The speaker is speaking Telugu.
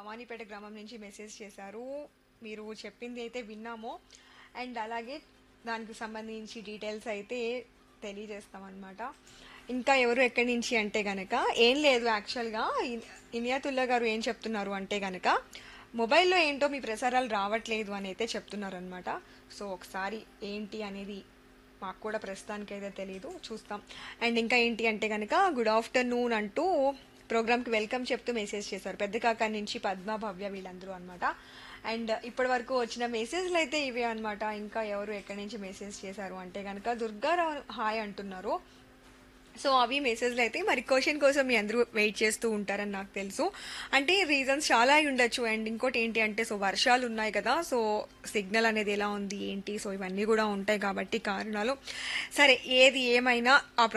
భవానీపేట గ్రామం నుంచి మెసేజ్ చేశారు మీరు చెప్పింది అయితే విన్నాము అండ్ అలాగే దానికి సంబంధించి డీటెయిల్స్ అయితే తెలియజేస్తామన్నమాట ఇంకా ఎవరు ఎక్కడి నుంచి అంటే గనక ఏం లేదు యాక్చువల్గా ఇన్- ఇనియాతుల్లా గారు ఏం చెప్తున్నారు అంటే గనక మొబైల్లో ఏంటో మీ ప్రసారాలు రావట్లేదు అని అయితే చెప్తున్నారు అనమాట సో ఒకసారి ఏంటి అనేది మాకు కూడా ప్రస్తుతానికి అయితే తెలియదు చూస్తాం అండ్ ఇంకా ఏంటి అంటే కనుక గుడ్ ఆఫ్టర్నూన్ అంటూ ప్రోగ్రామ్కి వెల్కమ్ చెప్తూ మెసేజ్ చేశారు పెద్ద కాక నుంచి పద్మ భవ్య వీళ్ళందరూ అనమాట అండ్ ఇప్పటి వరకు వచ్చిన మెసేజ్లు అయితే ఇవే అనమాట ఇంకా ఎవరు ఎక్కడి నుంచి మెసేజ్ చేశారు అంటే కనుక దుర్గారావు హాయ్ అంటున్నారు సో అవి మెసేజ్లు అయితే మరి క్వశ్చన్ కోసం మీ అందరూ వెయిట్ చేస్తూ ఉంటారని నాకు తెలుసు అంటే రీజన్స్ చాలా అయి ఉండొచ్చు అండ్ ఇంకోటి ఏంటి అంటే సో వర్షాలు ఉన్నాయి కదా సో సిగ్నల్ అనేది ఎలా ఉంది ఏంటి సో ఇవన్నీ కూడా ఉంటాయి కాబట్టి కారణాలు సరే ఏది ఏమైనా ఆ